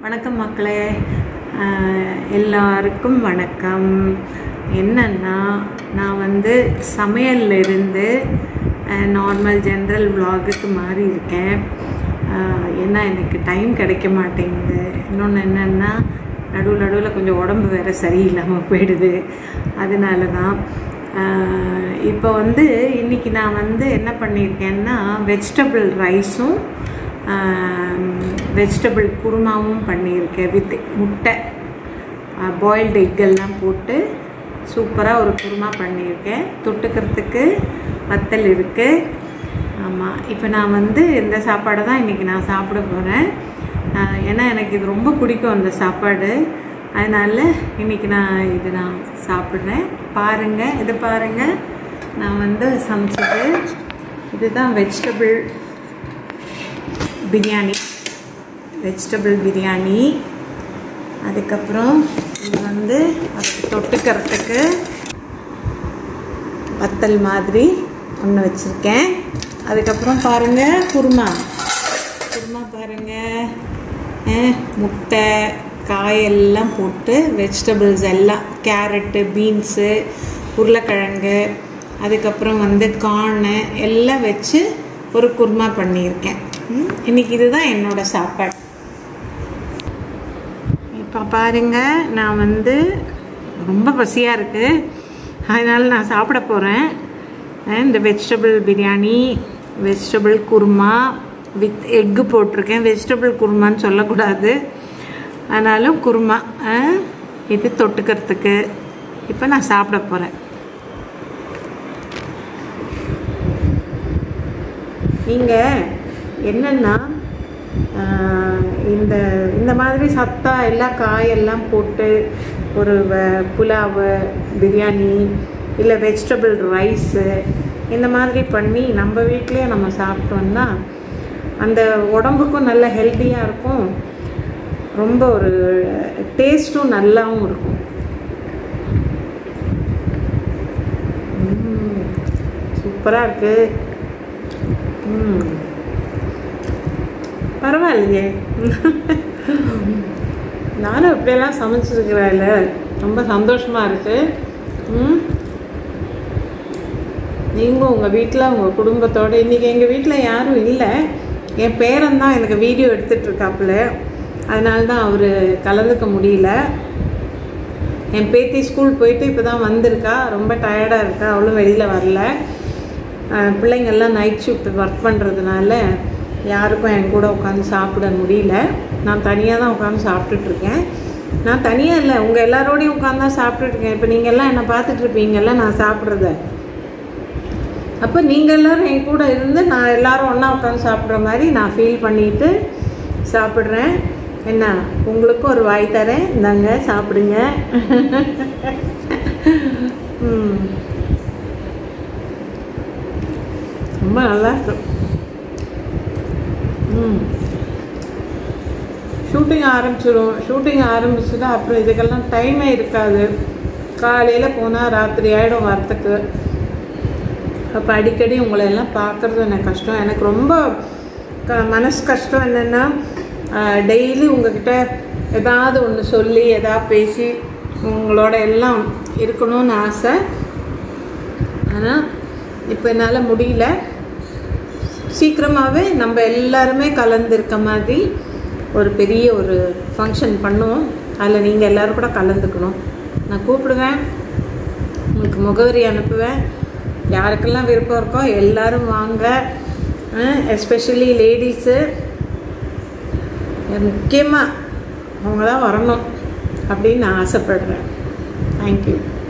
வணக்கம் மக்களே அஹ், எல்லாருக்கும் வணக்கம் என்னன்னா நான் வந்து சமையல்ல இருந்து நார்மல் ஜென்ரல் vlogக்கு மாறி இருக்கேன் அஹ், ஏன்னா எனக்கு டைம் கிடைக்க மாட்டேங்குது இன்னொன்று என்னென்னா நடுவில் நடுவில் கொஞ்சம் உடம்பு வேறு சரியில்லாமல் போயிடுது அதனால தான் இப்போ வந்து இன்றைக்கி நான் வந்து என்ன பண்ணியிருக்கேன்னா வெஜிடபிள் ரைஸும் வெஜிடபிள் குருமாவும் பண்ணியிருக்கேன் வித் முட்டை பாயில்டு எக்கெல்லாம் போட்டு சூப்பராக ஒரு குருமா பண்ணியிருக்கேன் தொட்டுக்கிறதுக்கு வத்தல் இருக்குது ஆமாம் இப்போ நான் வந்து இந்த சாப்பாடை தான் இன்றைக்கி நான் சாப்பிட போகிறேன் ஏன்னா எனக்கு இது ரொம்ப பிடிக்கும் அந்த சாப்பாடு அதனால் இன்றைக்கி நான் இது நான் சாப்பிட்றேன் பாருங்கள் இது பாருங்கள் நான் வந்து சமைச்சது இதுதான் வெஜிடபிள் பிரியாணி வெஜிடபிள் பிரியாணி அதுக்கப்புறம் இது வந்து அதுக்கு தொட்டுக்கிறதுக்கு வத்தல் மாதிரி ஒன்று வச்சுருக்கேன் அதுக்கப்புறம் பாருங்கள் குருமா குருமா பாருங்கள் முட்டை காயெல்லாம் போட்டு வெஜிடபிள்ஸ் எல்லாம் கேரட்டு பீன்ஸு உருளைக்கிழங்கு அதுக்கப்புறம் வந்து கார்னு எல்லாம் வச்சு ஒரு குருமா பண்ணியிருக்கேன் ம், இன்னைக்கு இதுதான் என்னோட சாப்பாடு இப்போ பாருங்க நான் வந்து ரொம்ப பசியாக இருக்குது அதனால் நான் சாப்பிட போகிறேன் இந்த vegetable biryani vegetable kurma with egg போட்டிருக்கேன் வெஜிடபிள் குருமான்னு சொல்லக்கூடாது ஆனாலும் குருமா அஹ், இது தொட்டுக்கிறதுக்கு இப்போ நான் சாப்பிட போகிறேன் நீங்கள் என்னென்னா இந்த இந்த மாதிரி சத்தா எல்லாம் காயெல்லாம் போட்டு ஒரு வ- புலாவு பிரியாணி இல்லை வெஜிடபிள் ரைஸு இந்த மாதிரி பண்ணி நம்ம வீட்டிலேயே நம்ம சாப்பிட்டோம்னா அந்த உடம்புக்கும் நல்ல ஹெல்த்தியாக இருக்கும் ரொம்ப ஒரு டேஸ்ட்டும் நல்லாவும் இருக்கும் சூப்பராக இருக்குது ம் பரவாயில்லையே நானும் இப்படியெல்லாம் சமைச்சிருக்கிறேன்ல ரொம்ப சந்தோஷமாக இருக்கு ம் நீங்களும் உங்கள் வீட்டில் உங்கள் குடும்பத்தோடு இன்றைக்கி எங்கள் வீட்டில் யாரும் இல்லை என் பேரன் தான் எனக்கு வீடியோ எடுத்துட்டு இருக்காப்புல அதனால தான் அவர் கலந்துக்க முடியல என் பேத்தி ஸ்கூல் போயிட்டு இப்போ தான் வந்திருக்கா ரொம்ப டயர்டாக இருக்கா அவளும் வெளியில் வரல அஹ் பிள்ளைங்கெல்லாம் நைட் ஷிஃப்ட் ஒர்க் பண்ணுறதுனால யாருக்கும் என் கூட உட்காந்து சாப்பிட முடியல நான் தனியாக தான் உட்காந்து சாப்பிட்டுட்ருக்கேன் நான் தனியாக இல்லை உங்கள் எல்லாரோடையும் உட்காந்து தான் சாப்பிட்டுட்ருக்கேன் இப்போ நீங்கள் எல்லாம் என்னை பார்த்துட்டு இருப்பீங்கல்ல நான் சாப்பிட்றத அப்போ நீங்கள் எல்லோரும் என் கூட இருந்து நான் எல்லாரும் ஒன்றா உட்காந்து சாப்பிட்ற மாதிரி நான் ஃபீல் பண்ணிட்டு சாப்பிட்றேன் என்ன உங்களுக்கும் ஒரு வாய் தரேன் இந்தாங்க சாப்பிடுங்க ம் ரொம்ப நல்லா இருக்கு ம் ஷூட்டிங் ஆரம்பிச்சிடும் ஷூட்டிங் ஆரம்பிச்சுட்டா அப்புறம் இதுக்கெல்லாம் டைமே இருக்காது காலையில் போனால் ராத்திரி ஆகிடும் வரத்துக்கு அப்போ அடிக்கடி உங்களை எல்லாம் பார்க்குறது எனக்கு கஷ்டம் எனக்கு ரொம்ப க மனசு கஷ்டம் என்னென்னா டெய்லி உங்ககிட்ட ஏதாவது ஒன்று சொல்லி எதாவது பேசி உங்களோட எல்லாம் இருக்கணும்னு ஆசை ஆனால் இப்போ என்னால் முடியல சீக்கிரமாகவே நம்ம எல்லாருமே கலந்துருக்க மாதிரி ஒரு பெரிய ஒரு ஃபங்க்ஷன் பண்ணுவோம் அதில் நீங்கள் எல்லோரும் கூட கலந்துக்கணும் நான் கூப்பிடுவேன் உங்களுக்கு முகவரி அனுப்புவேன் யாருக்கெல்லாம் விருப்பம் இருக்கோ எல்லாரும் வாங்க எஸ்பெஷலி லேடிஸு முக்கியமாக அவங்க தான் வரணும் அப்படின்னு நான் ஆசைப்படுறேன் தேங்க்யூ